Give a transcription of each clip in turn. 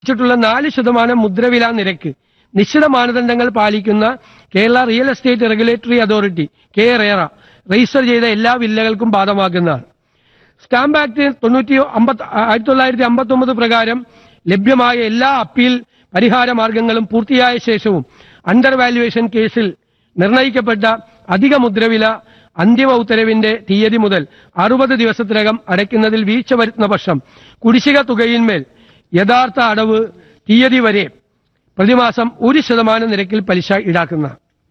ിട്ടുള്ള നാല് ശതമാനം മുദ്രവില നിരക്ക് നിശ്ചിത മാനദണ്ഡങ്ങൾ പാലിക്കുന്ന Kerala real estate regulatory authority K RERA register ചെയ്ത എല്ലാ വില്ലകൾക്കും ബാധമാക്കുന്നതാണ് സ്റ്റാമ്പ് ആക്ട് തൊണ്ണൂറ്റി അമ്പത്തി ആയിരത്തി തൊള്ളായിരത്തി അമ്പത്തി ഒമ്പത് പ്രകാരം ലഭ്യമായ എല്ലാ അപ്പീൽ പരിഹാര മാർഗങ്ങളും പൂർത്തിയായ ശേഷവും അണ്ടർ വാല്യുവേഷൻ കേസിൽ നിർണയിക്കപ്പെട്ട അധിക മുദ്രവില അന്തിമ ഉത്തരവിന്റെ തീയതി മുതൽ അറുപത് ദിവസത്തിനകം അടയ്ക്കുന്നതിൽ വീഴ്ച വരുത്തുന്ന പക്ഷം കുടിശ്ശിക തുകയിന്മേൽ യഥാർത്ഥ അടവ് തീയതി വരെ പ്രതിമാസം ഒരു ശതമാനം നിരക്കിൽ പലിശ ഈടാക്കുന്ന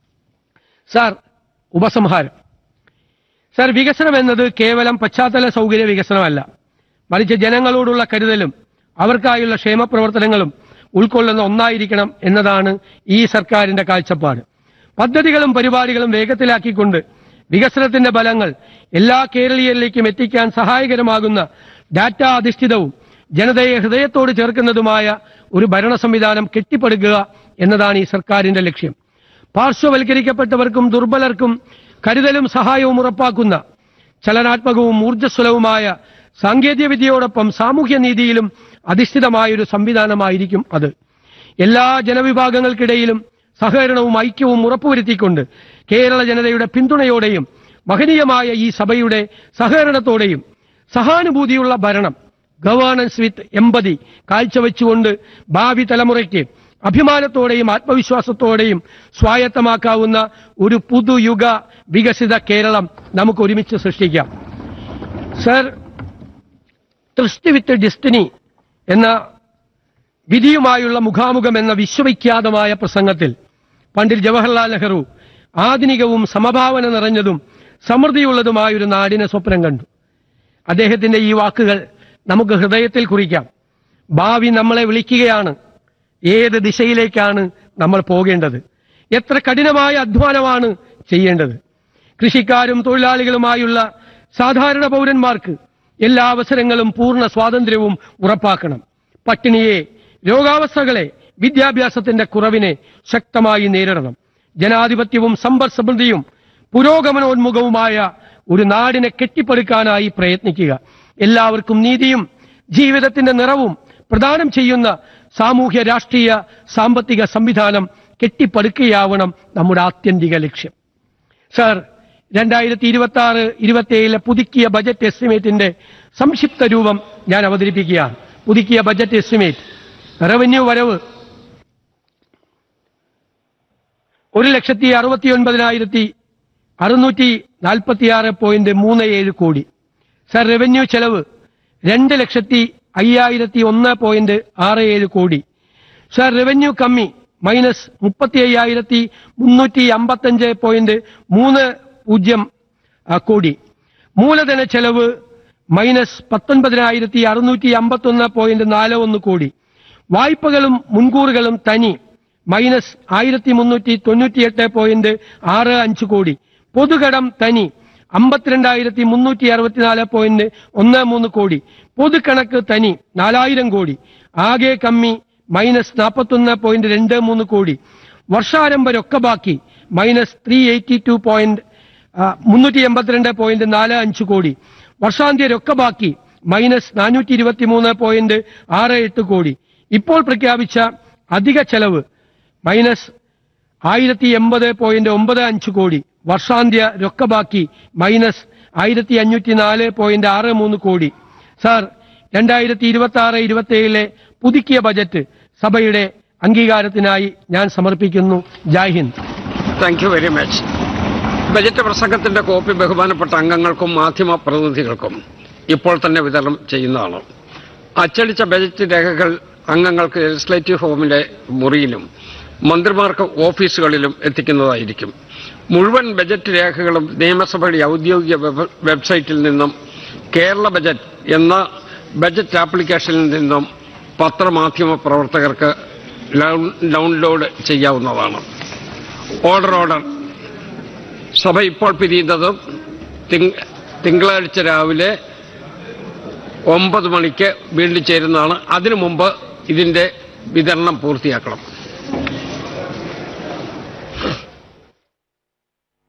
സാർ ഉപസംഹാരം സാർ വികസനം എന്നത് കേവലം പശ്ചാത്തല സൗകര്യ വികസനമല്ല മറിച്ച് ജനങ്ങളോടുള്ള കരുതലും അവർക്കായുള്ള ക്ഷേമ പ്രവർത്തനങ്ങളും ഉൾക്കൊള്ളുന്ന ഒന്നായിരിക്കണം എന്നതാണ് ഈ സർക്കാരിന്റെ കാഴ്ചപ്പാട് പദ്ധതികളും പരിപാടികളും വേഗത്തിലാക്കിക്കൊണ്ട് വികസനത്തിന്റെ ഫലങ്ങൾ എല്ലാ കേരളീയരിലേക്കും എത്തിക്കാൻ സഹായകരമാകുന്ന ഡാറ്റ അധിഷ്ഠിതവും ജനതയെ ഹൃദയത്തോട് ചേർക്കുന്നതുമായ ഒരു ഭരണ സംവിധാനം കെട്ടിപ്പടുക്കുക എന്നതാണ് ഈ സർക്കാരിന്റെ ലക്ഷ്യം പാർശ്വവൽക്കരിക്കപ്പെട്ടവർക്കും ദുർബലർക്കും കരുതലും സഹായവും ഉറപ്പാക്കുന്ന ചലനാത്മകവും ഊർജ്ജസ്വലവുമായ സാങ്കേതിക വിദ്യയോടൊപ്പം സാമൂഹ്യ നീതിയിലും അധിഷ്ഠിതമായ ഒരു സംവിധാനമായിരിക്കും അത് എല്ലാ ജനവിഭാഗങ്ങൾക്കിടയിലും സഹകരണവും ഐക്യവും ഉറപ്പുവരുത്തിക്കൊണ്ട് കേരള ജനതയുടെ പിന്തുണയോടെയും മഹനീയമായ ഈ സഭയുടെ സഹകരണത്തോടെയും സഹാനുഭൂതിയുള്ള ഭരണം ഗവേണൻസ് വിത്ത് എമ്പതി കാഴ്ചവെച്ചുകൊണ്ട് ഭാവി തലമുറയ്ക്ക് അഭിമാനത്തോടെയും ആത്മവിശ്വാസത്തോടെയും സ്വായത്തമാക്കാവുന്ന ഒരു പുതുയുഗ വികസിത കേരളം നമുക്ക് ഒരുമിച്ച് സൃഷ്ടിക്കാം സർ ട്രസ്റ്റ് വിത്ത് ഡെസ്റ്റിനി എന്ന വിധിയുമായുള്ള മുഖാമുഖം എന്ന വിശ്വവിഖ്യാതമായ പ്രസംഗത്തിൽ പണ്ഡിറ്റ് ജവഹർലാൽ നെഹ്റു ആധുനികവും സമഭാവന നിറഞ്ഞതും സമൃദ്ധിയുള്ളതുമായ ഒരു നാടിനെ സ്വപ്നം കണ്ടു അദ്ദേഹത്തിന്റെ ഈ വാക്കുകൾ നമുക്ക് ഹൃദയത്തിൽ കുറിക്കാം ഭാവി നമ്മളെ വിളിക്കുകയാണ് ഏത് ദിശയിലേക്കാണ് നമ്മൾ പോകേണ്ടത് എത്ര കഠിനമായ അധ്വാനമാണ് ചെയ്യേണ്ടത് കൃഷിക്കാരും തൊഴിലാളികളുമായുള്ള സാധാരണ പൗരന്മാർക്ക് എല്ലാ അവസരങ്ങളും പൂർണ്ണ സ്വാതന്ത്ര്യവും ഉറപ്പാക്കണം പട്ടിണിയെ രോഗാവസ്ഥകളെ വിദ്യാഭ്യാസത്തിന്റെ കുറവിനെ ശക്തമായി നേരിടണം ജനാധിപത്യവും സമ്പദ് സമൃദ്ധിയും പുരോഗമനോന്മുഖവുമായ ഒരു നാടിനെ കെട്ടിപ്പടുക്കാനായി പ്രയത്നിക്കുക എല്ലാവർക്കും നീതിയും ജീവിതത്തിന്റെ നിറവും പ്രദാനം ചെയ്യുന്ന സാമൂഹ്യ രാഷ്ട്രീയ സാമ്പത്തിക സംവിധാനം കെട്ടിപ്പടുക്കുകയാവണം നമ്മുടെ ആത്യന്തിക ലക്ഷ്യം സർ രണ്ടായിരത്തി ഇരുപത്തി ആറ് ഇരുപത്തിയേഴിലെ പുതുക്കിയ ബജറ്റ് എസ്റ്റിമേറ്റിന്റെ സംക്ഷിപ്ത രൂപം ഞാൻ അവതരിപ്പിക്കുകയാണ് പുതുക്കിയ ബജറ്റ് എസ്റ്റിമേറ്റ് റവന്യൂ വരവ് ഒരു ലക്ഷത്തി അറുപത്തി ഒൻപതിനായിരത്തി അറുന്നൂറ്റി നാൽപ്പത്തിയാറ് പോയിന്റ് മൂന്ന് ഏഴ് കോടി സർ റവന്യൂ ചെലവ് രണ്ട് ലക്ഷത്തി അയ്യായിരത്തി ഒന്ന് പോയിന്റ് ആറ് ഏഴ് കോടി സർ റവന്യൂ കമ്മി മൈനസ് മുപ്പത്തി അയ്യായിരത്തി മുന്നൂറ്റി അമ്പത്തഞ്ച് പോയിന്റ് മൂന്ന് പൂജ്യം ആ, കോടി മൂലധന ചെലവ് മൈനസ് പത്തൊൻപതിനായിരത്തി അറുന്നൂറ്റി അമ്പത്തൊന്ന് പോയിന്റ് നാല് ഒന്ന് കോടി വായ്പകളും മുൻകൂറുകളും തനി മൈനസ് ആയിരത്തി മുന്നൂറ്റി തൊണ്ണൂറ്റിയെട്ട് പോയിന്റ് ആറ് അഞ്ച് കോടി പൊതുകടം തനി അമ്പത്തിരണ്ടായിരത്തി മുന്നൂറ്റി അറുപത്തിനാല് പോയിന്റ് ഒന്ന് മൂന്ന് കോടി പൊതുകണക്ക് തനി നാലായിരം കോടി ആകെ കമ്മി മൈനസ് നാൽപ്പത്തൊന്ന് പോയിന്റ് രണ്ട് മൂന്ന് കോടി വർഷാരംഭ രൊക്കബാക്കി minus three eighty two point മുന്നൂറ്റി എൺപത്തിരണ്ട് പോയിന്റ് നാല് അഞ്ച് കോടി വർഷാന്ത്യ രൊക്കബാക്കി മൈനസ് നാനൂറ്റി ഇരുപത്തി മൂന്ന് പോയിന്റ് ആറ് എട്ട് കോടി ഇപ്പോൾ പ്രഖ്യാപിച്ച അധിക ചെലവ് മൈനസ് ആയിരത്തി എൺപത് പോയിന്റ് ഒമ്പത് അഞ്ച് കോടി വർഷാന്ത്യ രൊക്കബാക്കി മൈനസ് ആയിരത്തി അഞ്ഞൂറ്റി നാല് പോയിന്റ് ആറ് മൂന്ന് കോടി സാർ രണ്ടായിരത്തി ഇരുപത്തി ആറ് ഇരുപത്തി ഏഴിലെ പുതുക്കിയ ബജറ്റ് സഭയുടെ അംഗീകാരത്തിനായി ഞാൻ സമർപ്പിക്കുന്നു Jai Hind thank you very much budget പ്രസംഗത്തിന്റെ കോപ്പി ബഹുമാനപ്പെട്ട അംഗങ്ങൾക്കും മാധ്യമ പ്രതിനിധികൾക്കും ഇപ്പോൾ തന്നെ വിതരണം ചെയ്യുന്നതാണ് അച്ചടിച്ച ബജറ്റ് രേഖകൾ അംഗങ്ങൾക്ക് ലെജിസ്ലേറ്റീവ് ഹോമിലെ മുറിയിലും മന്ത്രിമാർക്ക് ഓഫീസുകളിലും എത്തിക്കുന്നതായിരിക്കും മുഴുവൻ ബജറ്റ് രേഖകളും നിയമസഭയുടെ ഔദ്യോഗിക വെബ് വെബ്സൈറ്റിൽ നിന്നും കേരള ബജറ്റ് എന്ന ബജറ്റ് ആപ്ലിക്കേഷനിൽ നിന്നും പത്രമാധ്യമ പ്രവർത്തകർക്ക് ഡൗൺ- ഡൗൺലോഡ് ചെയ്യാവുന്നതാണ് ഓർഡർ ഓർഡർ സഭ ഇപ്പോൾ പിരിയുന്നത് തിങ്ക- തിങ്കളാഴ്ച രാവിലെ ഒമ്പത് മണിക്ക് വീണ്ടും ചേരുന്നതാണ് അതിനു മുമ്പ് ഇതിന്റെ വിതരണം പൂർത്തിയാക്കണം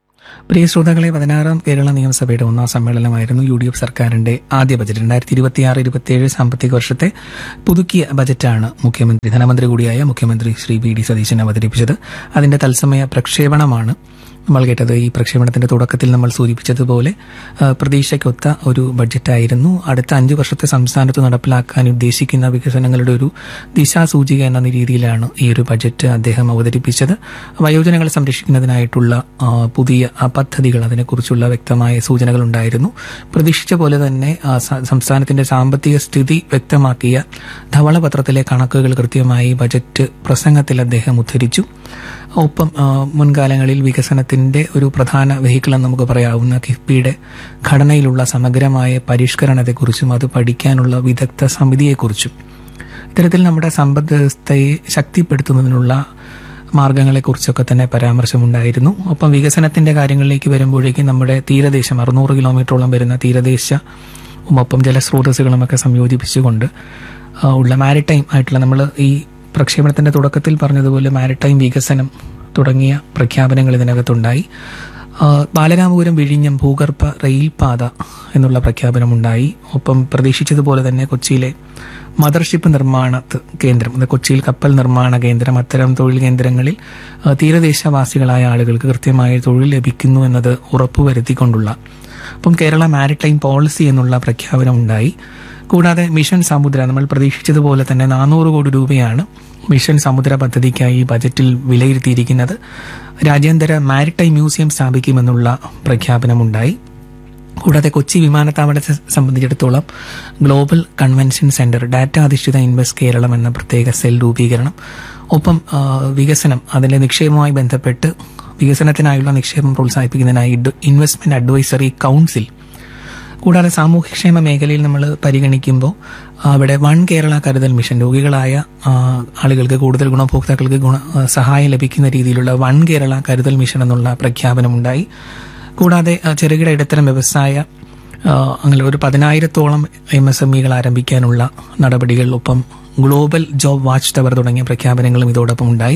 പ്രിയ ശ്രോതാക്കളെ പതിനാറാം കേരള നിയമസഭയുടെ ഒന്നാം സമ്മേളനമായിരുന്നു യു ഡി എഫ് സർക്കാരിന്റെ ആദ്യ ബജറ്റ് രണ്ടായിരത്തി ഇരുപത്തിയാറ് ഇരുപത്തിയേഴ് സാമ്പത്തിക വർഷത്തെ പുതുക്കിയ ബജറ്റാണ് മുഖ്യമന്ത്രി ധനമന്ത്രി കൂടിയായ മുഖ്യമന്ത്രി ശ്രീ വി ഡി സതീശൻ അവതരിപ്പിച്ചത് അതിന്റെ തത്സമയ പ്രക്ഷേപണമാണ് നമ്മൾ കേട്ടത് ഈ പ്രക്ഷേപണത്തിന്റെ തുടക്കത്തിൽ നമ്മൾ സൂചിപ്പിച്ചതുപോലെ ആ, പ്രതീക്ഷയ്ക്കൊത്ത ഒരു ബഡ്ജറ്റായിരുന്നു അടുത്ത അഞ്ചു വർഷത്തെ സംസ്ഥാനത്ത് നടപ്പിലാക്കാൻ ഉദ്ദേശിക്കുന്ന വികസനങ്ങളുടെ ഒരു ദിശാസൂചിക എന്ന രീതിയിലാണ് ഈ ഒരു ബഡ്ജറ്റ് അദ്ദേഹം അവതരിപ്പിച്ചത് വയോജനങ്ങളെ സംരക്ഷിക്കുന്നതിനായിട്ടുള്ള ആ, പുതിയ ആ, പദ്ധതികൾ അതിനെക്കുറിച്ചുള്ള വ്യക്തമായ സൂചനകൾ ഉണ്ടായിരുന്നു പ്രതീക്ഷിച്ച പോലെ തന്നെ ആ, സ- സംസ്ഥാനത്തിന്റെ സാമ്പത്തിക സ്ഥിതി വ്യക്തമാക്കിയ ധവളപത്രത്തിലെ കണക്കുകൾ കൃത്യമായി ബജറ്റ് പ്രസംഗത്തിൽ അദ്ദേഹം ഉദ്ധരിച്ചു ഒപ്പം ആ, മുൻകാലങ്ങളിൽ വികസനത്തിന്റെ ഒരു പ്രധാന വെഹിക്കിൾ എന്ന് നമുക്ക് പറയാവുന്ന കിഫ്ബിയുടെ ഘടനയിലുള്ള സമഗ്രമായ പരിഷ്കരണത്തെക്കുറിച്ചും അത് പഠിക്കാനുള്ള വിദഗ്ധ സമിതിയെക്കുറിച്ചും ഇത്തരത്തിൽ നമ്മുടെ സമ്പദ് വ്യവസ്ഥയെ ശക്തിപ്പെടുത്തുന്നതിനുള്ള മാർഗങ്ങളെക്കുറിച്ചൊക്കെ തന്നെ പരാമർശമുണ്ടായിരുന്നു ഒപ്പം വികസനത്തിന്റെ കാര്യങ്ങളിലേക്ക് വരുമ്പോഴേക്കും നമ്മുടെ തീരദേശം അറുന്നൂറ് കിലോമീറ്ററോളം വരുന്ന തീരദേശ ഒപ്പം ജലസ്രോതസ്സുകളുമൊക്കെ സംയോജിപ്പിച്ചുകൊണ്ട് ആ, ഉള്ള മാരിടൈം ആയിട്ടുള്ള നമ്മൾ ഈ പ്രക്ഷേപണത്തിന്റെ തുടക്കത്തിൽ പറഞ്ഞതുപോലെ മാരിടൈം വികസനം തുടങ്ങിയ പ്രഖ്യാപനങ്ങൾ ഇതിനകത്തുണ്ടായി ആ, ബാലരാമപുരം വിഴിഞ്ഞം ഭൂഗർഭ റെയിൽപാത എന്നുള്ള പ്രഖ്യാപനമുണ്ടായി ഒപ്പം പ്രതീക്ഷിച്ചതുപോലെ തന്നെ കൊച്ചിയിലെ മദർഷിപ്പ് നിർമ്മാണ ത- കേന്ദ്രം അത് കൊച്ചിയിൽ കപ്പൽ നിർമ്മാണ കേന്ദ്രം അത്തരം തൊഴിൽ കേന്ദ്രങ്ങളിൽ ആ, തീരദേശവാസികളായ ആളുകൾക്ക് കൃത്യമായ തൊഴിൽ ലഭിക്കുന്നു എന്നത് ഉറപ്പുവരുത്തിക്കൊണ്ടുള്ള അപ്പം കേരള മാരിടൈം പോളിസി എന്നുള്ള പ്രഖ്യാപനം ഉണ്ടായി കൂടാതെ മിഷൻ സമുദ്ര നമ്മൾ പ്രതീക്ഷിച്ചതുപോലെ തന്നെ നാനൂറ് കോടി രൂപയാണ് മിഷൻ സമുദ്ര പദ്ധതിക്കായി ഈ ബജറ്റിൽ വിലയിരുത്തിയിരിക്കുന്നത് രാജ്യാന്തര മാരിടൈം മ്യൂസിയം സ്ഥാപിക്കുമെന്നുള്ള പ്രഖ്യാപനമുണ്ടായി കൂടാതെ കൊച്ചി വിമാനത്താവളത്തെ സംബന്ധിച്ചിടത്തോളം ഗ്ലോബൽ കൺവെൻഷൻ സെന്റർ ഡാറ്റ അധിഷ്ഠിത ഇൻവെസ്റ്റ് കേരളം എന്ന പ്രത്യേക സെൽ രൂപീകരണം ഒപ്പം ആ, വികസനം അതിലെ നിക്ഷേപവുമായി ബന്ധപ്പെട്ട് വികസനത്തിനായുള്ള നിക്ഷേപം പ്രോത്സാഹിപ്പിക്കുന്നതിനായി ഇഡ് ഇൻവെസ്റ്റ്മെന്റ് അഡ്വൈസറി കൗൺസിൽ കൂടാതെ സാമൂഹ്യക്ഷേമ മേഖലയിൽ നമ്മൾ പരിഗണിക്കുമ്പോൾ അവിടെ വൺ കേരള കരുതൽ മിഷൻ രോഗികളായ ആ, ആളുകൾക്ക് കൂടുതൽ ഗുണഭോക്താക്കൾക്ക് ഗുണ ആ, സഹായം ലഭിക്കുന്ന രീതിയിലുള്ള വൺ കേരള കരുതൽ മിഷൻ എന്നുള്ള പ്രഖ്യാപനമുണ്ടായി കൂടാതെ ആ, ചെറുകിട ഇടത്തരം വ്യവസായ ആ, അങ്ങനെ ഒരു പതിനായിരത്തോളം എം എസ് എം ഇകൾ ആരംഭിക്കാനുള്ള നടപടികൾ ഒപ്പം ഗ്ലോബൽ ജോബ് വാച്ച് ടവർ തുടങ്ങിയ പ്രഖ്യാപനങ്ങളും ഇതോടൊപ്പം ഉണ്ടായി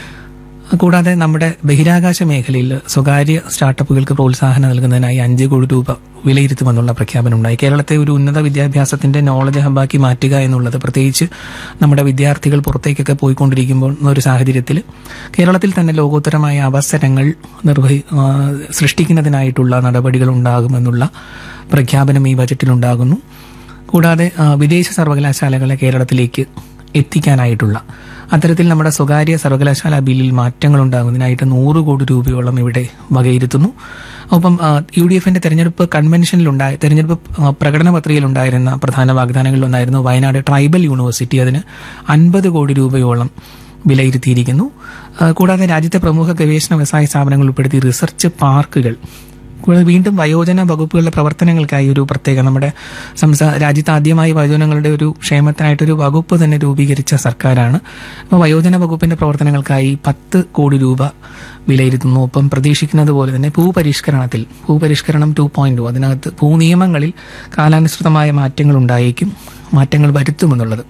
കൂടാതെ നമ്മുടെ ബഹിരാകാശ മേഖലയിൽ സ്വകാര്യ സ്റ്റാർട്ടപ്പുകൾക്ക് പ്രോത്സാഹനം നൽകുന്നതിനായി അഞ്ച് കോടി രൂപ വിലയിരുത്തുമെന്നുള്ള പ്രഖ്യാപനം ഉണ്ടായി കേരളത്തെ ഒരു ഉന്നത വിദ്യാഭ്യാസത്തിന്റെ നോളജ് ഹബ്ബാക്കി മാറ്റുക എന്നുള്ളത് പ്രത്യേകിച്ച് നമ്മുടെ വിദ്യാർത്ഥികൾ പുറത്തേക്കൊക്കെ പോയിക്കൊണ്ടിരിക്കുമ്പോൾ ഒരു സാഹചര്യത്തിൽ കേരളത്തിൽ തന്നെ ലോകോത്തരമായ അവസരങ്ങൾ നിർവഹി ആ, സൃഷ്ടിക്കുന്നതിനായിട്ടുള്ള നടപടികൾ ഉണ്ടാകുമെന്നുള്ള പ്രഖ്യാപനം ഈ ബജറ്റിലുണ്ടാകുന്നു കൂടാതെ ആ, വിദേശ സർവകലാശാലകളെ കേരളത്തിലേക്ക് എത്തിക്കാനായിട്ടുള്ള അത്തരത്തിൽ നമ്മുടെ സ്വകാര്യ സർവകലാശാല ബില്ലിൽ മാറ്റങ്ങൾ ഉണ്ടാകുന്നതിനായിട്ട് നൂറ് കോടി രൂപയോളം ഇവിടെ വകയിരുത്തുന്നു ഒപ്പം ആ, യു ഡി എഫിന്റെ തെരഞ്ഞെടുപ്പ് കൺവെൻഷനിലുണ്ടായ തെരഞ്ഞെടുപ്പ് ആ, പ്രകടന പത്രികയിലുണ്ടായിരുന്ന പ്രധാന വാഗ്ദാനങ്ങളിലൊന്നായിരുന്നു വയനാട് ട്രൈബൽ യൂണിവേഴ്സിറ്റി അതിന് അൻപത് കോടി രൂപയോളം വിലയിരുത്തിയിരിക്കുന്നു ആ, കൂടാതെ രാജ്യത്തെ പ്രമുഖ ഗവേഷണ വ്യവസായ സ്ഥാപനങ്ങൾ ഉൾപ്പെടുത്തി റിസർച്ച് പാർക്കുകൾ കൂടാതെ വീണ്ടും വയോജന വകുപ്പുകളുടെ പ്രവർത്തനങ്ങൾക്കായി ഒരു പ്രത്യേക നമ്മുടെ സംസ്ഥാന രാജ്യത്ത് ആദ്യമായി വയോജനങ്ങളുടെ ഒരു ക്ഷേമത്തിനായിട്ടൊരു വകുപ്പ് തന്നെ രൂപീകരിച്ച സർക്കാരാണ് അപ്പോൾ വയോജന വകുപ്പിന്റെ പ്രവർത്തനങ്ങൾക്കായി പത്ത് കോടി രൂപ വിലയിരുത്തുന്നു ഒപ്പം പ്രതീക്ഷിക്കുന്നത് പോലെ തന്നെ ഭൂപരിഷ്കരണത്തിൽ ഭൂപരിഷ്കരണം ടു പോയിന്റ് അതിനകത്ത് ഭൂനിയമങ്ങളിൽ കാലാനുസൃതമായ മാറ്റങ്ങൾ ഉണ്ടായേക്കും മാറ്റങ്ങൾ വരുത്തുമെന്നുള്ളത്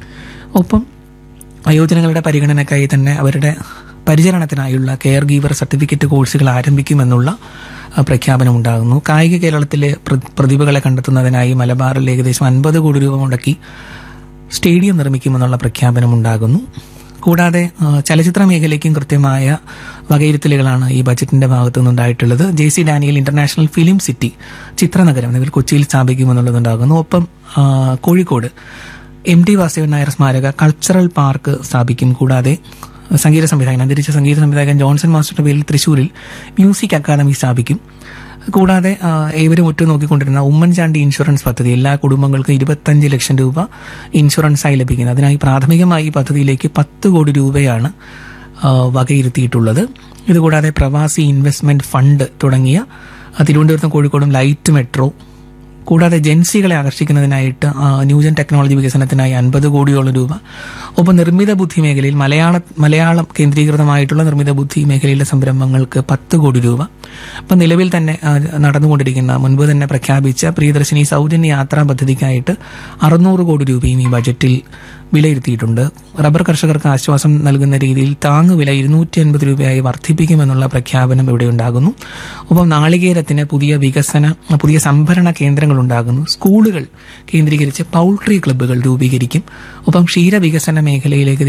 ഒപ്പം വയോജനങ്ങളുടെ പരിഗണനയ്ക്കായി തന്നെ അവരുടെ പരിചരണത്തിനായുള്ള കെയർ ഗീവർ സർട്ടിഫിക്കറ്റ് കോഴ്സുകൾ ആരംഭിക്കുമെന്നുള്ള ആ, പ്രഖ്യാപനം ഉണ്ടാകുന്നു കായിക കേരളത്തിലെ പ്ര- പ്രതിഭകളെ കണ്ടെത്തുന്നതിനായി മലബാറിൽ ഏകദേശം അൻപത് കോടി രൂപ മുടക്കി സ്റ്റേഡിയം നിർമ്മിക്കുമെന്നുള്ള പ്രഖ്യാപനം ഉണ്ടാകുന്നു കൂടാതെ ആ, ചലച്ചിത്ര മേഖലയ്ക്കും കൃത്യമായ വകയിരുത്തലുകളാണ് ഈ ബജറ്റിന്റെ ഭാഗത്തു നിന്നുണ്ടായിട്ടുള്ളത് J C Daniel international film city ചിത്രനഗരം എന്നിവർ കൊച്ചിയിൽ സ്ഥാപിക്കുമെന്നുള്ളതുണ്ടാകുന്നു ഒപ്പം ആ, കോഴിക്കോട് എം ടി വാസുദേവൻ നായർ സ്മാരക കൾച്ചറൽ പാർക്ക് സ്ഥാപിക്കും കൂടാതെ സംഗീത സംവിധായകൻ അന്തരിച്ച സംഗീത സംവിധായകൻ ജോൺസൺ മാസ്റ്ററുടെ പേരിൽ തൃശൂരിൽ മ്യൂസിക് അക്കാദമി സ്ഥാപിക്കും കൂടാതെ ആ, ഏവരും ഉറ്റുനോക്കിക്കൊണ്ടിരുന്ന ഉമ്മൻചാണ്ടി ഇൻഷുറൻസ് പദ്ധതി എല്ലാ കുടുംബങ്ങൾക്കും ഇരുപത്തഞ്ച് ലക്ഷം രൂപ ഇൻഷുറൻസായി ലഭിക്കുന്നത് അതിനായി പ്രാഥമികമായി ഈ പദ്ധതിയിലേക്ക് പത്ത് കോടി രൂപയാണ് ആ, വകയിരുത്തിയിട്ടുള്ളത് ഇതുകൂടാതെ പ്രവാസി ഇൻവെസ്റ്റ്മെന്റ് ഫണ്ട് തുടങ്ങിയ ആ, തിരുവനന്തപുരത്തും കോഴിക്കോടും ലൈറ്റ് മെട്രോ കൂടാതെ ജൻസികളെ ആകർഷിക്കുന്നതിനായിട്ട് ആ, ന്യൂജൻ ടെക്നോളജി വികസനത്തിനായി അൻപത് കോടിയോളം രൂപ ഒപ്പം നിർമ്മിത ബുദ്ധി മേഖലയിൽ മലയാള മലയാളം കേന്ദ്രീകൃതമായിട്ടുള്ള നിർമ്മിത ബുദ്ധി മേഖലയിലെ സംരംഭങ്ങൾക്ക് പത്ത് കോടി രൂപ ഇപ്പം നിലവിൽ തന്നെ ആ, നടന്നുകൊണ്ടിരിക്കുന്ന മുൻപ് തന്നെ പ്രഖ്യാപിച്ച പ്രിയദർശിനി സൗജന്യ യാത്രാ പദ്ധതിക്കായിട്ട് അറുന്നൂറ് കോടി രൂപയും ഈ ബജറ്റിൽ വിലയിരുത്തിയിട്ടുണ്ട് റബ്ബർ കർഷകർക്ക് ആശ്വാസം നൽകുന്ന രീതിയിൽ താങ്ങുവില ഇരുന്നൂറ്റി അൻപത് രൂപയായി വർദ്ധിപ്പിക്കുമെന്നുള്ള പ്രഖ്യാപനം ഇവിടെ ഉണ്ടാകുന്നു ഒപ്പം നാളികേരത്തിന് പുതിയ വികസന പുതിയ സംഭരണ കേന്ദ്രങ്ങൾ ഉണ്ടാകുന്നു സ്കൂളുകൾ കേന്ദ്രീകരിച്ച് പൗൾട്രി ക്ലബ്ബുകൾ രൂപീകരിക്കും ഒപ്പം ക്ഷീരവികസന മേഖലയിലേക്ക്